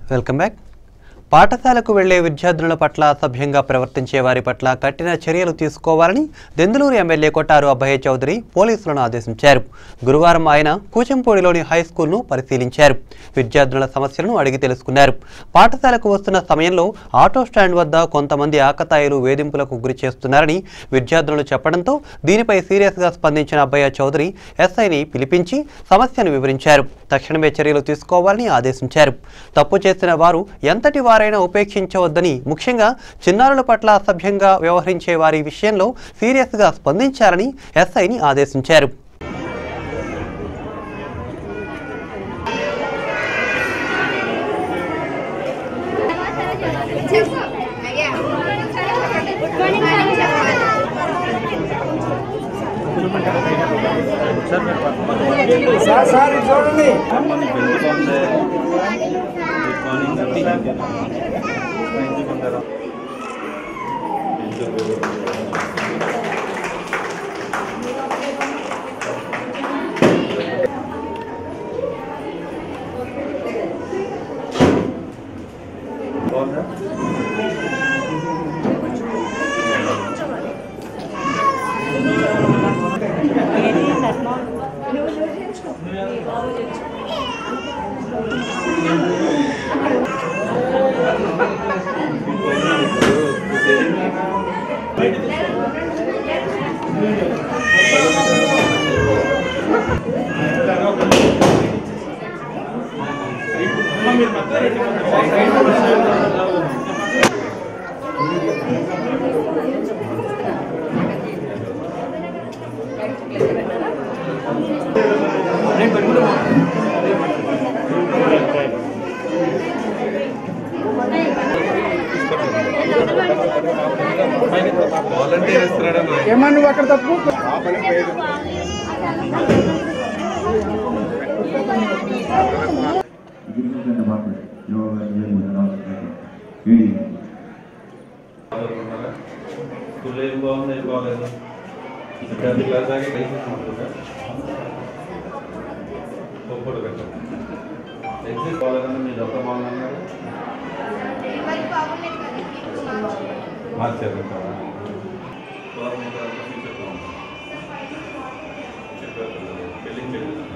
welcome back పాఠశాలకు వెళ్లే విద్యార్థుల పట్ల అసభ్యంగా ప్రవర్తించే వారి పట్ల కఠిన చర్యలు తీసుకోవాలని దెందులూరు ఎమ్మెల్యే కొట్టారు అబ్బయ్య చౌదరి పోలీసులను ఆదేశించారు గురువారం ఆయన కూచంపూడిలోని హై స్కూల్ను పరిశీలించారు విద్యార్థుల సమస్యలను అడిగి తెలుసుకున్నారు పాఠశాలకు వస్తున్న సమయంలో ఆటో స్టాండ్ వద్ద కొంతమంది ఆకతాయిలు వేధింపులకు గురి చేస్తున్నారని విద్యార్థులు చెప్పడంతో దీనిపై సీరియస్గా స్పందించిన అబ్బయ్య చౌదరి ఎస్ఐని పిలిపించి సమస్యను వివరించారు తక్షణమే చర్యలు తీసుకోవాలని ఆదేశించారు తప్పు చేసిన వారు ఎంతటి వారైనా ఉపేక్షించవద్దని ముఖ్యంగా చిన్నారుల పట్ల అసభ్యంగా వ్యవహరించే వారి విషయంలో సీరియస్గా స్పందించాలని ఎస్ఐని ఆదేశించారు సార్ సార్ ఇది చూడండి ఏమన్నా నువ్వు అక్కడ తప్పు Agriculture Department, Yoga, Yoga, స్కూల్లో ఏం బాగుంది ఏం బాగలేదు టెన్త్ క్లాస్ దాకా లైసెన్స్ ఉంటుందా ఒప్పుడు పెట్టండి ఎగ్జిట్ బాగాలేదని మీరు ఎంత బాగున్నారు మార్చారు కదా బిల్డింగ్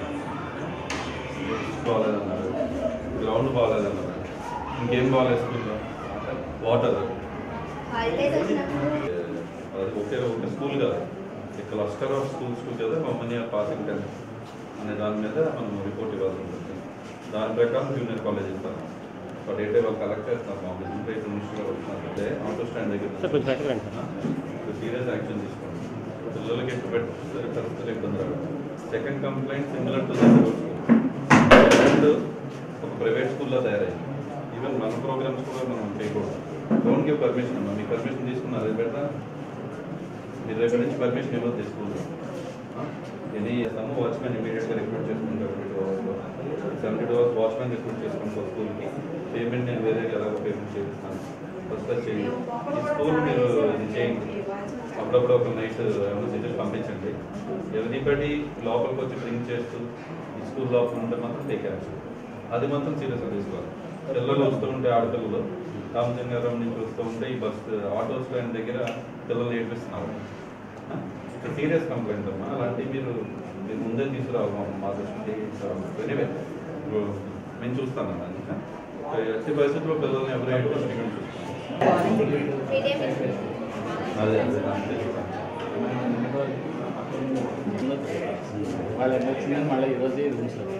బాగాలేదన్నారు గ్రౌండ్ బాగాలేదన్నారు ఇంకేం బాగాలేదు స్కూల్లో వాటర్ హాలిడేస్ వచ్చినప్పుడు అది ఒకే ఒక స్కూల్ కదా క్లస్టర్ ఆఫ్ స్కూల్స్ కదా మమ్మల్ని పాసింగ్ టెన్ అనే దాని మీద మనం రిపోర్ట్ ఇవ్వాల్సి ఉంటుంది దాని ప్రకారం జూనియర్ కాలేజ్ ఇస్తాను బట్ ఏంటంటే వాళ్ళు కలెక్ట్ చేస్తారు మామూలు ఇంకా ఇక్కడ నుంచి కూడా వస్తున్నారు అంటే ఆటో స్టాండ్ దగ్గర సీరియస్ యాక్షన్ తీసుకోండి పిల్లలకి ఎక్కువ పెట్టే పరిస్థితులు ఇబ్బంది రాదు second complaint similar to second ఒక ప్రైవేట్ స్కూల్లో తయారైంది ఈవెన్ మన ప్రోగ్రామ్స్ కూడా మనం చేయకూడదు డోంట్ గివ్ పర్మిషన్ అమ్మా మీ పర్మిషన్ తీసుకున్నారు అది పెడతా మీరు రేపటి నుంచి పర్మిషన్ ఇవ్వదు తీసుకుంటాం ఎనీ సమ్ వాచ్మెన్ ఇమీడియట్గా రిక్రూట్ చేసుకుంటారు seventy two hours watchman recruit చేసుకుంటారు స్కూల్కి పేమెంట్ నేను వేరే ఎలాగో పేమెంట్ చేస్తాను ఫస్ట్ అది చేయండి ఈ స్కూల్ మీరు ఇది చేయండి అప్పుడప్పుడు ఒక నైట్ ఎమర్జెన్సీ పంపించండి ఎవరిబడి లోపలికి వచ్చి డ్రింక్ చేస్తూ ఈ స్కూల్ లోపల ఉంటే మాత్రం టేక్ యాక్షన్ అది మాత్రం సీరియస్గా తీసుకోవాలి పిల్లలు వస్తూ ఉంటే ఆడపిల్లలు రామచంద్రరావు నుంచి వస్తూ ఉంటే ఈ బస్ ఆటో స్టాండ్ దగ్గర పిల్లల్ని ఏడిపిస్తున్నారు సీరియస్ కంప్లైంట్ అమ్మా అలాంటివి మీరు మీరు ముందే తీసుకురావాలి మా మా దృష్టికి ఎనివే నేను చూస్తాను అన్నమాట ఎట్టి పరిస్థితుల్లో పిల్లల్ని ఎవరు ఏడిపిస్తున్నారు త్రీ డేస్ అదే అదే అంతే వాళ్ళు ఎన్ని వచ్చిందని మళ్ళీ ఈరోజు ఇది ఉంచారు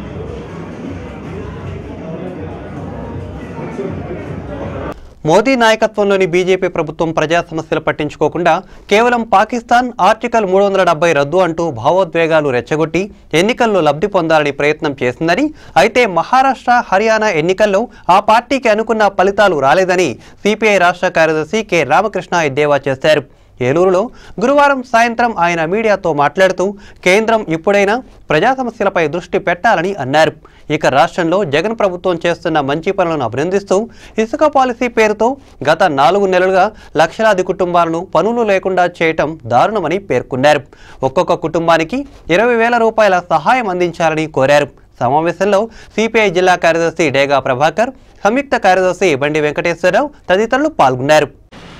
మోదీ నాయకత్వంలోని బీజేపీ ప్రభుత్వం ప్రజా సమస్యలు పట్టించుకోకుండా కేవలం పాకిస్తాన్ ఆర్టికల్ మూడు వందల డెబ్బై రద్దు అంటూ భావోద్వేగాలు రెచ్చగొట్టి ఎన్నికల్లో లబ్ధి పొందాలని ప్రయత్నం చేసిందని అయితే మహారాష్ట్ర హర్యానా ఎన్నికల్లో ఆ పార్టీకి అనుకున్న ఫలితాలు రాలేదని సిపిఐ రాష్ట్ర కార్యదర్శి కె రామకృష్ణ ఎద్దేవా చేశారు ఏలూరులో గురువారం సాయంత్రం ఆయన మీడియాతో మాట్లాడుతూ కేంద్రం ఇప్పుడైనా ప్రజా సమస్యలపై దృష్టి పెట్టాలని అన్నారు ఇక రాష్ట్రంలో జగన్ ప్రభుత్వం చేస్తున్న మంచి పనులను అభినందిస్తూ ఇసుక పాలసీ పేరుతో గత నాలుగు నెలలుగా లక్షలాది కుటుంబాలను పనులు లేకుండా చేయటం దారుణమని పేర్కొన్నారు ఒక్కొక్క కుటుంబానికి ఇరవై వేల రూపాయల సహాయం అందించాలని కోరారు సమావేశంలో సిపిఐ జిల్లా కార్యదర్శి డేగా ప్రభాకర్ సంయుక్త కార్యదర్శి బండి వెంకటేశ్వరరావు తదితరులు పాల్గొన్నారు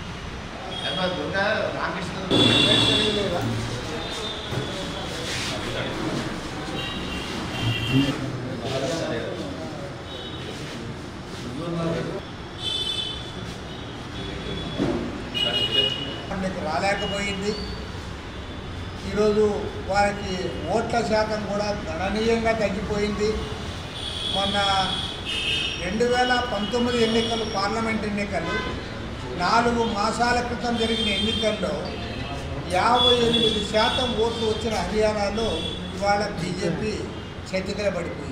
వాళ్ళకి రాలేకపోయింది ఈరోజు వారికి ఓట్ల శాతం కూడా గణనీయంగా తగ్గిపోయింది మొన్న రెండు వేల పంతొమ్మిది ఎన్నికలు పార్లమెంట్ ఎన్నికలు నాలుగు మాసాల క్రితం జరిగిన ఎన్నికల్లో యాభై ఎనిమిది శాతం ఓట్లు వచ్చిన హర్యానాలో ఇవాళ బీజేపీ చేతికల పడిపోయింది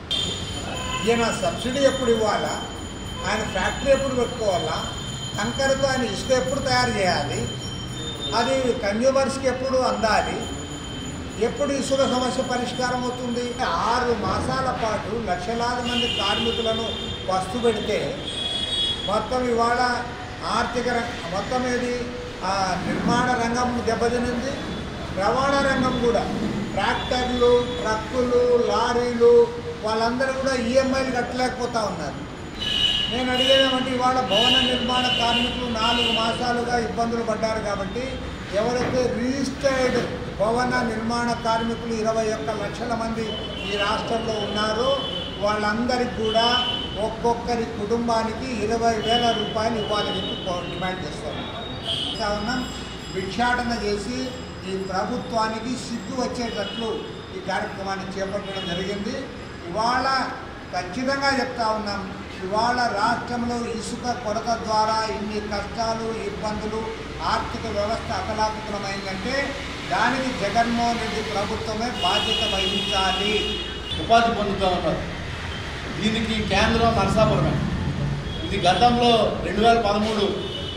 ఈయన సబ్సిడీ ఎప్పుడు ఇవ్వాలా ఆయన ఫ్యాక్టరీ ఎప్పుడు పెట్టుకోవాలా కంకరతో ఆయన ఇసుక ఎప్పుడు తయారు చేయాలి అది కన్జ్యూమర్స్కి ఎప్పుడు అందాలి ఎప్పుడు ఇసుక సమస్య పరిష్కారం అవుతుంది ఆరు మాసాల పాటు లక్షలాది మంది కార్మికులను వస్తు పెడితే మొత్తం ఇవాళ ఆర్థిక రంగ మొత్తం ఏది ఆ, నిర్మాణ రంగం దెబ్బతినింది రవాణా రంగం కూడా ట్రాక్టర్లు ట్రక్కులు లారీలు వాళ్ళందరూ కూడా ఈఎంఐలు కట్టలేకపోతా ఉన్నారు నేను అడిగేదేమంటే ఇవాళ భవన నిర్మాణ కార్మికులు నాలుగు మాసాలుగా ఇబ్బందులు పడ్డారు కాబట్టి ఎవరైతే రిజిస్టర్డ్ భవన నిర్మాణ కార్మికులు ఇరవై ఒక్క లక్షల మంది ఈ రాష్ట్రంలో ఉన్నారో వాళ్ళందరికీ కూడా ఒక్కొక్కరి కుటుంబానికి ఇరవై వేల రూపాయలు ఇవ్వాలని చెప్పి కో- డిమాండ్ చేస్తాను కావున భిక్షాటన చేసి ఈ ప్రభుత్వానికి సిగ్గు వచ్చేటట్లు ఈ కార్యక్రమాన్ని చేపట్టడం జరిగింది ఇవాళ ఖచ్చితంగా చెప్తా ఉన్నాం ఇవాళ రాష్ట్రంలో ఇసుక కొరత ద్వారా ఇన్ని కష్టాలు ఇబ్బందులు ఆర్థిక వ్యవస్థ అతలాకుతలమైందంటే దానికి జగన్మోహన్ రెడ్డి ప్రభుత్వమే బాధ్యత వహించాలి ఉపాధి పొందుతూ ఉన్నారు దీనికి కేంద్రం నరసాపురమే ఇది గతంలో రెండు వేల పదమూడు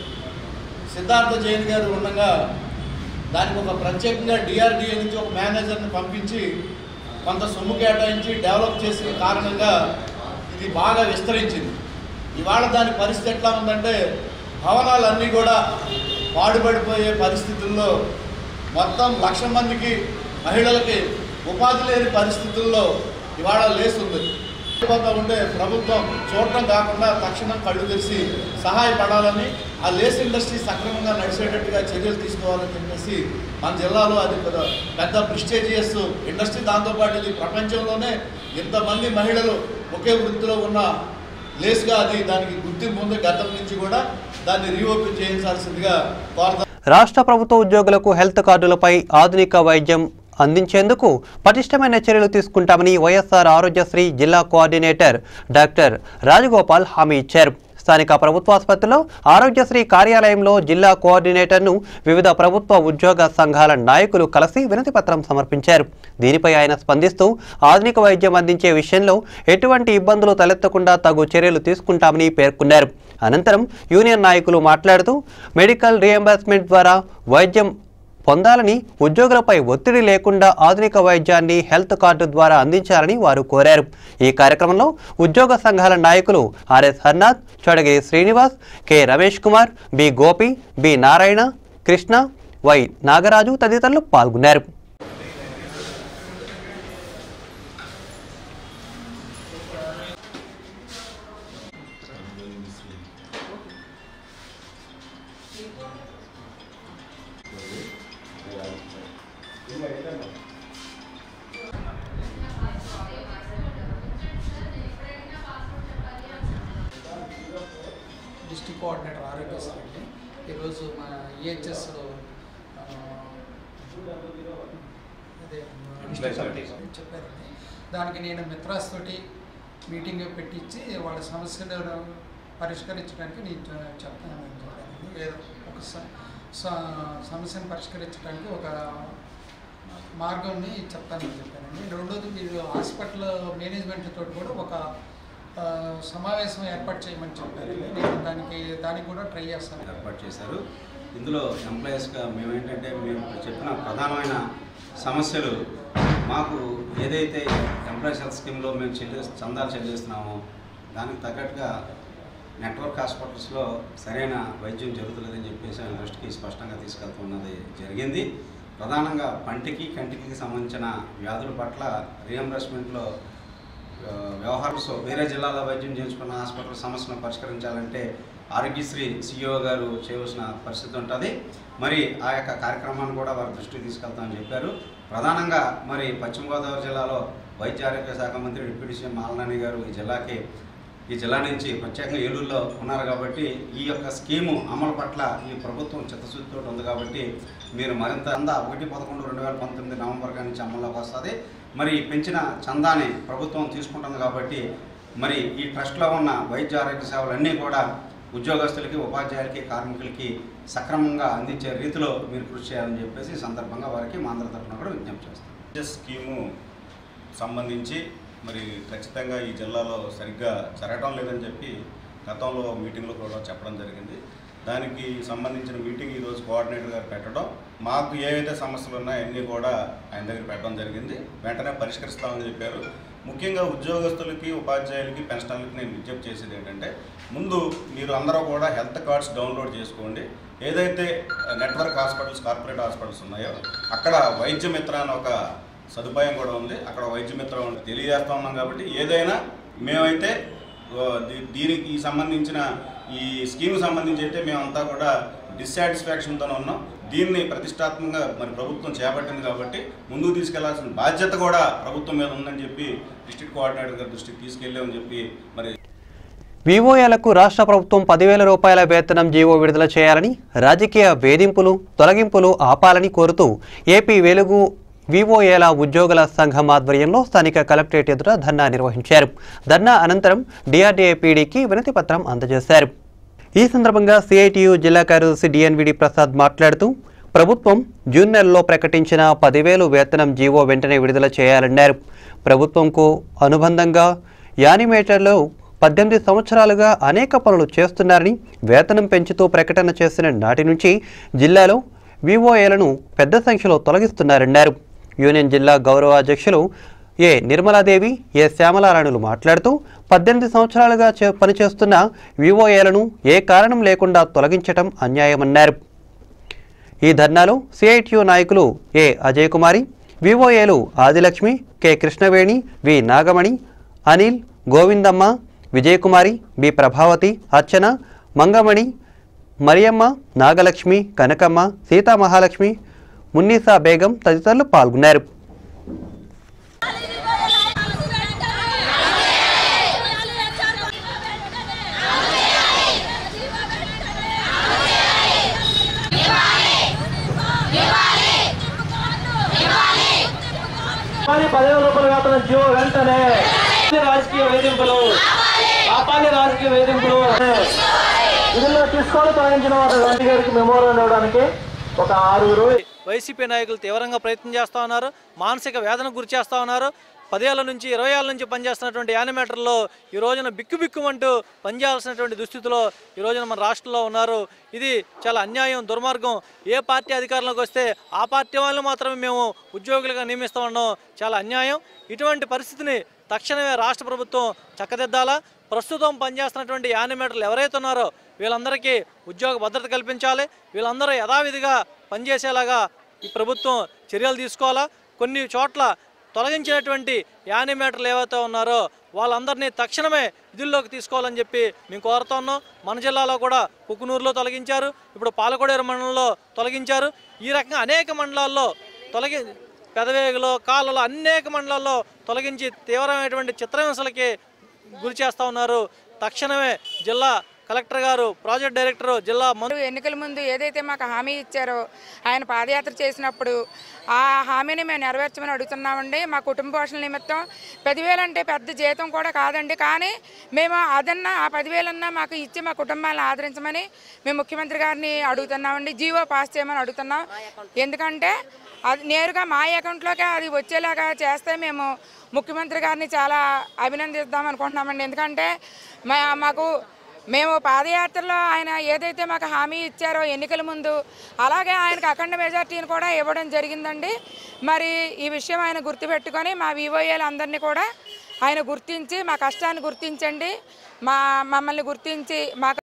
సిద్ధార్థ జైన్ గారు ఉండగా దానికి ఒక ప్రత్యేకంగా డిఆర్డిఏ నుంచి ఒక మేనేజర్ని పంపించి కొంత సొమ్ము కేటాయించి డెవలప్ చేసిన కారణంగా ఇది బాగా విస్తరించింది ఇవాళ దాని పరిస్థితి ఎట్లా ఉందంటే భవనాలన్నీ కూడా పాడుపడిపోయే పరిస్థితుల్లో మొత్తం లక్ష మందికి మహిళలకి ఉపాధి లేని పరిస్థితుల్లో ఇవాళ లేస్తుంది పోతా ఉండే ప్రభుత్వం చూడటం కాకుండా తక్షణం కళ్ళు తెరిచి సహాయపడాలని ఆ లేస్ ఇండస్ట్రీ సక్రమంగా నడిచేటట్టుగా చర్యలు తీసుకోవాలని చెప్పేసి మన జిల్లాలో అది పెద్ద పెద్ద ప్రిస్టేజియస్ ఇండస్ట్రీ దాంతోపాటు ఇది ప్రపంచంలోనే ఇంతమంది మహిళలు ఒకే వృత్తిలో ఉన్న లేస్గా అది దానికి గుర్తింపు ఉంది గతం నుంచి కూడా దాన్ని రీఓపెన్ చేయించాల్సిందిగా కోరతా రాష్ట్ర ప్రభుత్వ ఉద్యోగులకు హెల్త్ కార్డులపై ఆధునిక వైద్యం అందించేందుకు పటిష్టమైన చర్యలు తీసుకుంటామని వైఎస్ఆర్ ఆరోగ్యశ్రీ జిల్లా కోఆర్డినేటర్ డాక్టర్ రాజగోపాల్ హామీ ఇచ్చారు స్థానిక ప్రభుత్వాసుపత్రిలో ఆరోగ్యశ్రీ కార్యాలయంలో జిల్లా కోఆర్డినేటర్ను వివిధ ప్రభుత్వ ఉద్యోగ సంఘాల నాయకులు కలిసి వినతి పత్రం సమర్పించారు దీనిపై ఆయన స్పందిస్తూ ఆధునిక వైద్యం అందించే విషయంలో ఎటువంటి ఇబ్బందులు తలెత్తకుండా తగు చర్యలు తీసుకుంటామని పేర్కొన్నారు అనంతరం యూనియన్ నాయకులు మాట్లాడుతూ మెడికల్ రియంబర్స్మెంట్ ద్వారా వైద్యం పొందాలని ఉద్యోగులపై ఒత్తిడి లేకుండా ఆధునిక వైద్యాన్ని హెల్త్ కార్డు ద్వారా అందించాలని వారు కోరారు ఈ కార్యక్రమంలో ఉద్యోగ సంఘాల నాయకులు RS Harnath Chodagiri Srinivas K Ramesh Kumar B Gopi B Narayana Krishna Y Nagaraju తదితరులు పాల్గొన్నారు డిస్ట్రిక్ట్ కోఆర్డినేటర్ ఆరోగ్యశ్రీ అండి ఈరోజు మా ఈహెచ్ఎస్ అదే చెప్పారండి దానికి నేను మిత్రాస్ తోటి మీటింగ్ పెట్టించి వాళ్ళ సమస్యలను పరిష్కరించడానికి నేను చె- చెప్తానని చెప్పానండి ఏదో ఒక స- స- సమస్యను పరిష్కరించడానికి ఒక మార్గంని చెప్తానని చెప్పానండి రెండోది మీరు హాస్పిటల్ మేనేజ్మెంట్ తోటి కూడా ఒక ఆ, సమావేశం ఏర్పాటు చేయమని చెప్పారండి నేను దానికి దానికి కూడా ట్రై చేస్తాను ఏర్పాటు చేశారు ఇందులో ఎంప్లాయీస్గా మేము ఏంటంటే మేము చెప్పిన ప్రధానమైన సమస్యలు మాకు ఏదైతే ఎంప్లాయీస్ హెల్త్ స్కీమ్లో మేము చెల్లి చందాలు చెల్లిస్తున్నామో దానికి తగ్గట్టుగా నెట్వర్క్ హాస్పిటల్స్లో సరైన వైద్యం జరుగుతులేదని చెప్పేసి ఆయన దృష్టికి స్పష్టంగా తీసుకెళ్తున్నది జరిగింది ప్రధానంగా పంటికి కంటికి సంబంధించిన వ్యాధుల పట్ల రియంబర్స్మెంట్లో ఆ, వ్యవహారం సో వేరే జిల్లాలో వైద్యం చేయించుకున్న హాస్పిటల్ సమస్యను పరిష్కరించాలంటే ఆరోగ్యశ్రీ సిఇఓ గారు చేయవలసిన పరిస్థితి ఉంటుంది మరి ఆ యొక్క కార్యక్రమాన్ని కూడా వారి దృష్టికి తీసుకెళ్తామని చెప్పారు ప్రధానంగా మరి పశ్చిమ గోదావరి జిల్లాలో వైద్య ఆరోగ్య శాఖ మంత్రి డిప్యూటీ సీఎం మాలనాని గారు ఈ జిల్లాకి ఈ జిల్లా నుంచి ప్రత్యేకంగా ఏలూరులో ఉన్నారు కాబట్టి ఈ యొక్క స్కీము అమలు పట్ల ఈ ప్రభుత్వం చిత్తశుద్ధితో ఉంది కాబట్టి మీరు మరింత చందా ఒకటి పదకొండు రెండు వేల పంతొమ్మిది నవంబర్ కాడి నుంచి అమల్లోకి వస్తుంది మరి ఈ పెంచిన చందాని ప్రభుత్వం తీసుకుంటుంది కాబట్టి మరి ఈ ట్రస్ట్లో ఉన్న వైద్య ఆరోగ్య సేవలన్నీ కూడా ఉద్యోగస్తులకి ఉపాధ్యాయులకి కార్మికులకి సక్రమంగా అందించే రీతిలో మీరు కృషి చేయాలని చెప్పేసి ఈ సందర్భంగా వారికి మా అందరి తరఫున కూడా విజ్ఞప్తి చేస్తాం విద్యా స్కీము సంబంధించి మరి ఖచ్చితంగా ఈ జిల్లాలో సరిగ్గా జరగడం లేదని చెప్పి గతంలో మీటింగ్లో కూడా చెప్పడం జరిగింది దానికి సంబంధించిన మీటింగ్ ఈరోజు కోఆర్డినేటర్ గారు పెట్టడం మాకు ఏవైతే సమస్యలు ఉన్నాయో అన్నీ కూడా ఆయన దగ్గర పెట్టడం జరిగింది వెంటనే పరిష్కరిస్తామని చెప్పారు ముఖ్యంగా ఉద్యోగస్తులకి ఉపాధ్యాయులకి పెన్షనర్లకి నేను విజ్ఞప్తి చేసేది ఏంటంటే ముందు మీరు అందరూ కూడా హెల్త్ కార్డ్స్ డౌన్లోడ్ చేసుకోండి ఏదైతే నెట్వర్క్ హాస్పిటల్స్ కార్పొరేట్ హాస్పిటల్స్ ఉన్నాయో అక్కడ వైద్య మిత్ర అని ఒక సదుపాయం కూడా ఉంది అక్కడ వైద్య మిత్రం ఉంది తెలియజేస్తా ఉన్నాం కాబట్టి ఏదైనా మేమైతే ఓ, దీ- దీనికి సంబంధించిన ఈ స్కీమ్ సంబంధించి అయితే మేమంతా కూడా డిస్సాటిస్ఫాక్షన్తో ఉన్నాం దీన్ని ప్రతిష్టాత్మకంగా మరి ప్రభుత్వం చేపట్టింది కాబట్టి ముందుకు తీసుకెళ్లాల్సిన బాధ్యత కూడా ప్రభుత్వం మీద ఉందని చెప్పి డిస్ట్రిక్ట్ కోఆర్డినేటర్ గారి దృష్టికి తీసుకెళ్ళామని చెప్పి మరి వివోఏలకు రాష్ట్ర ప్రభుత్వం పదివేల రూపాయల వేతనం జీవో విడుదల చేయాలని రాజకీయ వేధింపులు తొలగింపులు ఆపాలని కోరుతూ ఏపీ వెలుగు వివోఏల ఉద్యోగుల సంఘం ఆధ్వర్యంలో స్థానిక కలెక్టరేట్ ఎదుట ధర్నా నిర్వహించారు ధర్నా అనంతరం డిఆర్డీఏ పీడీకి వినతి పత్రం అందజేశారు ఈ సందర్భంగా సిఐటియు జిల్లా కార్యదర్శి డిఎన్విడి ప్రసాద్ మాట్లాడుతూ ప్రభుత్వం జూన్ నెలలో ప్రకటించిన పదివేలు వేతనం జీవో వెంటనే విడుదల చేయాలన్నారు ప్రభుత్వంకు అనుబంధంగా యానిమేటర్లు పద్దెనిమిది సంవత్సరాలుగా అనేక పనులు చేస్తున్నారని వేతనం పెంచుతూ ప్రకటన చేసిన నాటి నుంచి జిల్లాలో వివోఏలను పెద్ద సంఖ్యలో తొలగిస్తున్నారన్నారు యూనియన్ జిల్లా గౌరవ అధ్యక్షులు ఏ నిర్మలాదేవి ఏ శ్యామలారాణులు మాట్లాడుతూ పద్దెనిమిది సంవత్సరాలుగా చే- పనిచేస్తున్న వివోఏలను ఏ కారణం లేకుండా తొలగించటం అన్యాయమన్నారు ఈ ధర్నాలో సిఐటియు నాయకులు ఏ అజయ్ కుమారి వివోఏలు Adilakshmi K Krishnaveni V Nagamani Anil Govindamma Vijayakumari B Prabhavati Archana Mangamani Mariyamma Nagalakshmi Kanakamma Seethamahalakshmi Munnisa Begum తదితరులు పాల్గొన్నారు పదివేల రూపాయల వేతనం జీవో వెంటనే రాజకీయ వేధింపులు ఆపాలి రాజకీయ వేధింపులు విధుల్లో తీసుకొని తొలగించిన వారు గాంధీ గారికి మెమోరియల్ ఇవ్వడానికి ఒక ఆరుగురు వైసీపీ నాయకులు తీవ్రంగా ప్రయత్నం చేస్తూ ఉన్నారు మానసిక వేదనకు గురి చేస్తూ ఉన్నారు పదేళ్ల నుంచి ఇరవై ఏళ్ళ నుంచి పనిచేస్తున్నటువంటి యానిమేటర్లో ఈ రోజున బిక్కు బిక్కుమంటూ పనిచేయాల్సినటువంటి దుస్థితిలో ఈ రోజున మన రాష్ట్రంలో ఉన్నారు ఇది చాలా అన్యాయం దుర్మార్గం ఏ పార్టీ అధికారంలోకి వస్తే ఆ పార్టీ వాళ్ళని మాత్రమే మేము ఉద్యోగులుగా నియమిస్తూ ఉన్నాం చాలా అన్యాయం ఇటువంటి పరిస్థితిని తక్షణమే రాష్ట్ర ప్రభుత్వం చక్కదిద్దాలా ప్రస్తుతం పనిచేస్తున్నటువంటి యానిమేటర్లు ఎవరైతే ఉన్నారో వీళ్ళందరికీ ఉద్యోగ భద్రత కల్పించాలి వీళ్ళందరూ యథావిధిగా పనిచేసేలాగా ఈ ప్రభుత్వం చర్యలు తీసుకోవాలా కొన్ని చోట్ల తొలగించినటువంటి యానిమేటర్లు ఏవైతే ఉన్నారో వాళ్ళందరినీ తక్షణమే విధుల్లోకి తీసుకోవాలని చెప్పి మేము కోరుతున్నాం మన జిల్లాలో కూడా కుకునూరులో తొలగించారు ఇప్పుడు పాలకొడేరు మండలంలో తొలగించారు ఈ రకంగా అనేక మండలాల్లో తొలగి పెదవేగులో కాళ్ళలో అనేక మండలాల్లో తొలగించి తీవ్రమైనటువంటి చిత్రహింసలకి గురి చేస్తూ ఉన్నారు తక్షణమే జిల్లా కలెక్టర్ గారు ప్రాజెక్ట్ డైరెక్టర్ జిల్లా మంత్రి ఎన్నికల ముందు ఏదైతే మాకు హామీ ఇచ్చారో ఆయన పాదయాత్ర చేసినప్పుడు ఆ హామీని మేము నెరవేర్చమని అడుగుతున్నామండి మా కుటుంబ పోషణ నిమిత్తం పదివేలు అంటే పెద్ద జీతం కూడా కాదండి కానీ మేము అదన్నా ఆ పదివేలన్నా మాకు ఇచ్చి మా కుటుంబాలను ఆదరించమని మేము ముఖ్యమంత్రి గారిని అడుగుతున్నామండి జీవో పాస్ చేయమని అడుగుతున్నాం ఎందుకంటే అది నేరుగా మా అకౌంట్లోకి అది వచ్చేలాగా చేస్తే మేము ముఖ్యమంత్రి గారిని చాలా అభినందిద్దాం అనుకుంటున్నామండి ఎందుకంటే మా మాకు మేము పాదయాత్రలో ఆయన ఏదైతే మాకు హామీ ఇచ్చారో ఎన్నికల ముందు అలాగే ఆయనకు అఖండ మెజార్టీని కూడా ఇవ్వడం జరిగిందండి మరి ఈ విషయం ఆయన గుర్తుపెట్టుకొని మా వివోఏలు అందరినీ కూడా ఆయన గుర్తించి మా కష్టాన్ని గుర్తించండి మా మమ్మల్ని గుర్తించి మా